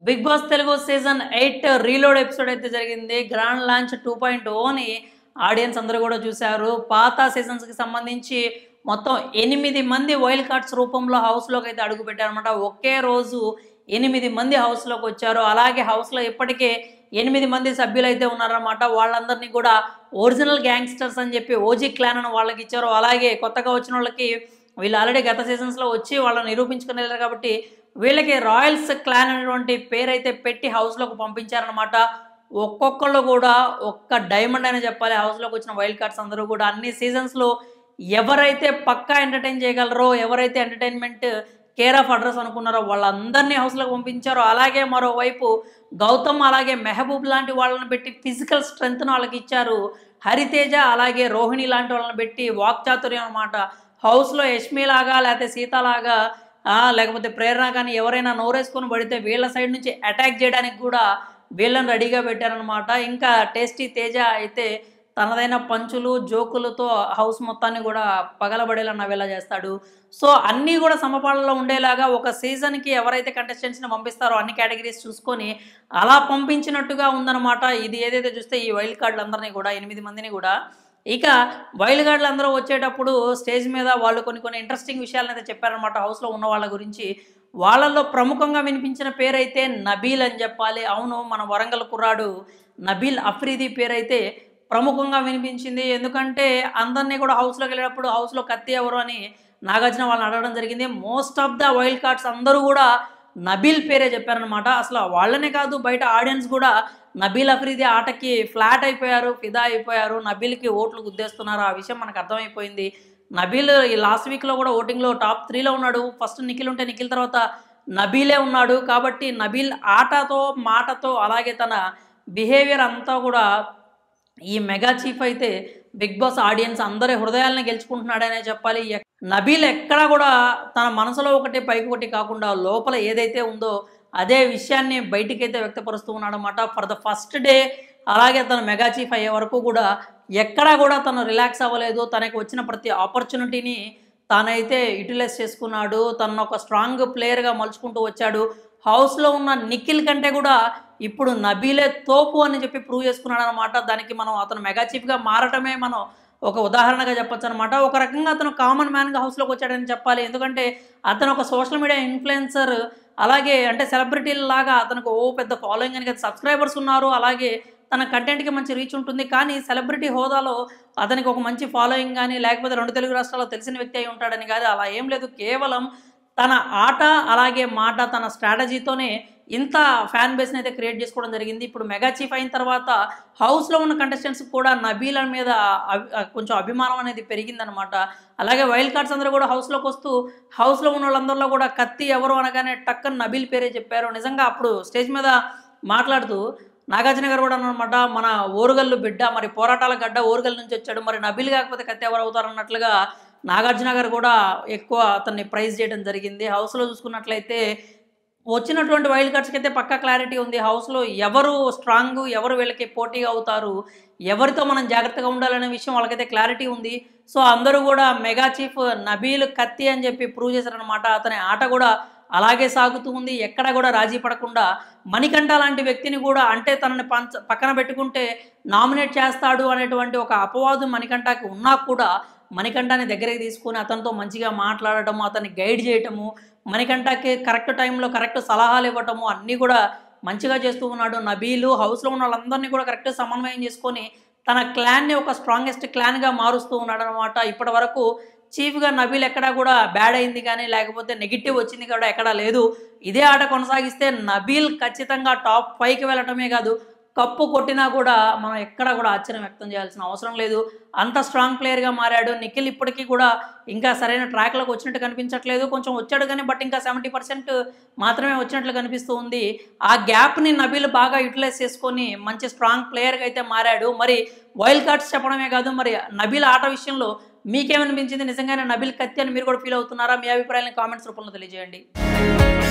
big boss Telugu season eight reload episode అయితే జరిగింది grand launch two point ఓని audience అందరూ కూడా చూశారు పాత సీజన్స్కి సంబంధించి మొత్తం ఎనిమిది మంది వైల్డ్ కార్డ్స్ రూపంలో హౌస్లోకి అయితే అడుగు పెట్టారనమాట ఒకే రోజు ఎనిమిది మంది హౌస్లోకి వచ్చారు అలాగే హౌస్లో ఇప్పటికే ఎనిమిది మంది సభ్యులు అయితే ఉన్నారన్నమాట వాళ్ళందరినీ కూడా ఒరిజినల్ గ్యాంగ్స్టర్స్ అని చెప్పి ఓజీ క్లాన్ అని వాళ్ళకి ఇచ్చారు అలాగే కొత్తగా వచ్చిన వాళ్ళకి వీళ్ళు ఆల్రెడీ గత సీజన్స్లో వచ్చి వాళ్ళని నిరూపించుకుని వెళ్ళారు కాబట్టి వీళ్ళకి రాయల్స్ క్లాన్ అనేటువంటి పేరు అయితే పెట్టి హౌస్లోకి పంపించారనమాట ఒక్కొక్కళ్ళు కూడా ఒక్క డైమండ్ అని చెప్పాలి హౌస్లోకి వచ్చిన వైల్డ్ కార్డ్స్ అందరూ కూడా అన్ని సీజన్స్లో ఎవరైతే పక్కా ఎంటర్టైన్ చేయగలరో ఎవరైతే ఎంటర్టైన్మెంట్ కేర్ ఆఫ్ అడ్రస్ అనుకున్నారో వాళ్ళందరినీ హౌస్లోకి పంపించారో అలాగే మరోవైపు గౌతమ్ అలాగే మెహబూబ్ లాంటి వాళ్ళని పెట్టి ఫిజికల్ స్ట్రెంగ్త్ను వాళ్ళకి ఇచ్చారు హరితేజ అలాగే రోహిణి లాంటి వాళ్ళని పెట్టి వాక్చాతుర్యం అనమాట హౌస్లో యష్మి లాగా లేకపోతే సీతలాగా ఆ, లేకపోతే ప్రేరణ కానీ ఎవరైనా నోరేసుకొని పడితే వీళ్ళ సైడ్ నుంచి అటాక్ చేయడానికి కూడా వీళ్ళని రెడీగా పెట్టారనమాట ఇంకా టేస్టీ తేజ అయితే తనదైన పంచులు జోకులతో హౌస్ మొత్తాన్ని కూడా పగలబడేలా నవ్వేలా చేస్తాడు సో అన్నీ కూడా సమపాలలో ఉండేలాగా ఒక సీజన్కి ఎవరైతే కంటెస్టెంట్స్ని పంపిస్తారో అన్ని కేటగిరీస్ చూసుకొని అలా పంపించినట్టుగా ఉందన్నమాట ఇది ఏదైతే చూస్తే ఈ వైల్డ్ కార్డులు అందరినీ కూడా ఎనిమిది మందిని కూడా ఇక వైల్డ్ కార్డులు అందరూ వచ్చేటప్పుడు స్టేజ్ మీద వాళ్ళు కొన్ని కొన్ని ఇంట్రెస్టింగ్ విషయాలను అయితే చెప్పారనమాట హౌస్లో ఉన్న వాళ్ళ గురించి వాళ్ళల్లో ప్రముఖంగా వినిపించిన పేరైతే నబీల్ అని చెప్పాలి అవును మన వరంగల్ కుర్రాడు నబీల్ అఫ్రీది పేరైతే ప్రముఖంగా వినిపించింది ఎందుకంటే అందరినీ కూడా హౌస్లోకి వెళ్ళేటప్పుడు హౌస్లో కత్తి ఎవరు అని నాగార్జున వాళ్ళని అడగడం జరిగింది most of the wild cards అందరూ కూడా నబీల్ పేరే చెప్పారనమాట అసలు వాళ్ళనే కాదు బయట ఆడియన్స్ కూడా నబీల్ అఫ్రీది ఆటకి ఫ్లాట్ అయిపోయారు ఫిదా అయిపోయారు నబీల్కి ఓట్లు గుద్దేస్తున్నారు ఆ విషయం మనకు అర్థమైపోయింది నబీల్ ఈ లాస్ట్ వీక్లో కూడా ఓటింగ్లో టాప్ త్రీలో ఉన్నాడు ఫస్ట్ నిఖిల్ ఉంటే నిఖిల్ తర్వాత నబీలే ఉన్నాడు కాబట్టి నబీల్ ఆటతో మాటతో అలాగే తన బిహేవియర్ అంతా కూడా ఈ మెగా చీఫ్ అయితే బిగ్ బాస్ ఆడియన్స్ అందరి హృదయాలను గెలుచుకుంటున్నాడనే చెప్పాలి ఎక్- నబీల్ ఎక్కడా కూడా తన మనసులో ఒకటి పైకి ఒకటి కాకుండా లోపల ఏదైతే ఉందో అదే విషయాన్ని బయటికైతే వ్యక్తపరుస్తూ ఉన్నాడనమాట ఫర్ ద ఫస్ట్ డే అలాగే తన మెగా చీఫ్ అయ్యే వరకు కూడా ఎక్కడా కూడా తను రిలాక్స్ అవ్వలేదు తనకి వచ్చిన ప్రతి ఆపర్చునిటీని తానైతే యూటిలైజ్ చేసుకున్నాడు తను ఒక స్ట్రాంగ్ ప్లేయర్గా మలుచుకుంటూ వచ్చాడు హౌస్లో ఉన్న నిఖిల్ కంటే కూడా ఇప్పుడు నబీలే తోపు అని చెప్పి ప్రూవ్ చేసుకున్నాడు అనమాట దానికి మనం అతను మెగా చీఫ్గా మారటమే మనం ఒక ఉదాహరణగా చెప్పొచ్చు అనమాట ఒక రకంగా అతను కామన్ మ్యాన్గా హౌస్లోకి వచ్చాడని చెప్పాలి ఎందుకంటే అతను ఒక సోషల్ మీడియా ఇన్ఫ్లుయెన్సర్ అలాగే అంటే సెలబ్రిటీ లాగా అతనికి ఓ పెద్ద ఫాలోయింగ్ అని సబ్స్క్రైబర్స్ ఉన్నారు అలాగే తన కంటెంట్కి మంచి రీచ్ ఉంటుంది కానీ సెలబ్రిటీ హోదాలో అతనికి ఒక మంచి ఫాలోయింగ్ కానీ లేకపోతే రెండు తెలుగు రాష్ట్రాల్లో తెలిసిన వ్యక్తి అయి ఉంటాడని కాదు అలా ఏం లేదు కేవలం తన ఆట అలాగే మాట తన స్ట్రాటజీతోనే ఇంత ఫ్యాన్ బేస్ని అయితే క్రియేట్ చేసుకోవడం జరిగింది ఇప్పుడు మెగా చీఫ్ అయిన తర్వాత హౌస్లో ఉన్న కంటెస్టెంట్స్ కూడా నబీల మీద అభి- కొంచెం అభిమానం అనేది పెరిగిందనమాట అలాగే వైల్డ్ కార్డ్స్ అందరూ కూడా హౌస్లోకి వస్తూ హౌస్లో ఉన్న వాళ్ళందరిలో కూడా కత్తి ఎవరు అనగానే టక్కన్ నబీల్ పేరే చెప్పారు నిజంగా అప్పుడు స్టేజ్ మీద మాట్లాడుతూ నాగార్జున గారు కూడా అన్నమాట మన ఓరుగల్లు బిడ్డ మరి పోరాటాల గడ్డ ఓరుగల్ నుంచి వచ్చాడు మరి నబీల్ కాకపోతే కత్తి ఎవరు అవుతారు అన్నట్లుగా నాగార్జున గారు కూడా ఎక్కువ అతన్ని ప్రైజ్ చేయడం జరిగింది హౌస్లో చూసుకున్నట్లయితే వచ్చినటువంటి వైల్డ్ కార్డ్స్కి అయితే పక్కా క్లారిటీ ఉంది హౌస్లో ఎవరు స్ట్రాంగ్ ఎవరు వీళ్ళకి పోటీగా అవుతారు ఎవరితో మనం జాగ్రత్తగా ఉండాలనే విషయం వాళ్ళకైతే క్లారిటీ ఉంది సో అందరూ కూడా మెగా చీఫ్ నబీల్ కత్తి అని చెప్పి ప్రూవ్ చేశారనమాట అతని ఆట కూడా అలాగే సాగుతూ ఉంది ఎక్కడ కూడా రాజీ పడకుండా మణికంఠ లాంటి వ్యక్తిని కూడా అంటే తనని పంచ పక్కన పెట్టుకుంటే నామినేట్ చేస్తాడు అనేటువంటి ఒక అపవాదు మణికంఠకి ఉన్నా కూడా మణికంఠని దగ్గరికి తీసుకొని అతనితో మంచిగా మాట్లాడటము అతన్ని గైడ్ చేయటము మణికంఠకి కరెక్ట్ టైంలో కరెక్ట్ సలహాలు ఇవ్వటము అన్నీ కూడా మంచిగా చేస్తూ ఉన్నాడు నబీలు హౌస్లో ఉన్న వాళ్ళందరినీ కూడా కరెక్ట్ సమన్వయం చేసుకొని తన క్లాన్ని ఒక స్ట్రాంగెస్ట్ క్లాన్గా మారుస్తూ ఉన్నాడు అనమాట ఇప్పటి వరకు చీఫ్గా నబీల్ ఎక్కడా కూడా బ్యాడ్ అయింది కానీ లేకపోతే నెగిటివ్ వచ్చింది కూడా ఎక్కడా లేదు ఇదే ఆట కొనసాగిస్తే నబీల్ ఖచ్చితంగా టాప్ ఫైవ్కి వెళ్ళటమే కాదు కప్పు కొట్టినా కూడా మనం ఎక్కడా కూడా ఆశ్చర్యం వ్యక్తం చేయాల్సిన అవసరం లేదు అంత స్ట్రాంగ్ ప్లేయర్గా మారాడు నిఖిల్ ఇప్పటికీ కూడా ఇంకా సరైన ట్రాక్లోకి వచ్చినట్టు కనిపించట్లేదు కొంచెం వచ్చాడు కానీ బట్ ఇంకా సెవెంటీ పర్సెంట్ మాత్రమే వచ్చినట్లు కనిపిస్తూ ఉంది ఆ గ్యాప్ని నబీల్ బాగా యూటిలైజ్ చేసుకొని మంచి స్ట్రాంగ్ ప్లేయర్గా అయితే మారాడు మరి వైల్డ్ కార్డ్స్ చెప్పడమే కాదు మరి నబీల్ ఆట విషయంలో మీకేమనిపించింది నిజంగానే నబీల్ కత్తి అని మీరు కూడా ఫీల్ అవుతున్నారా మీ అభిప్రాయాన్ని కామెంట్స్ రూపంలో తెలియజేయండి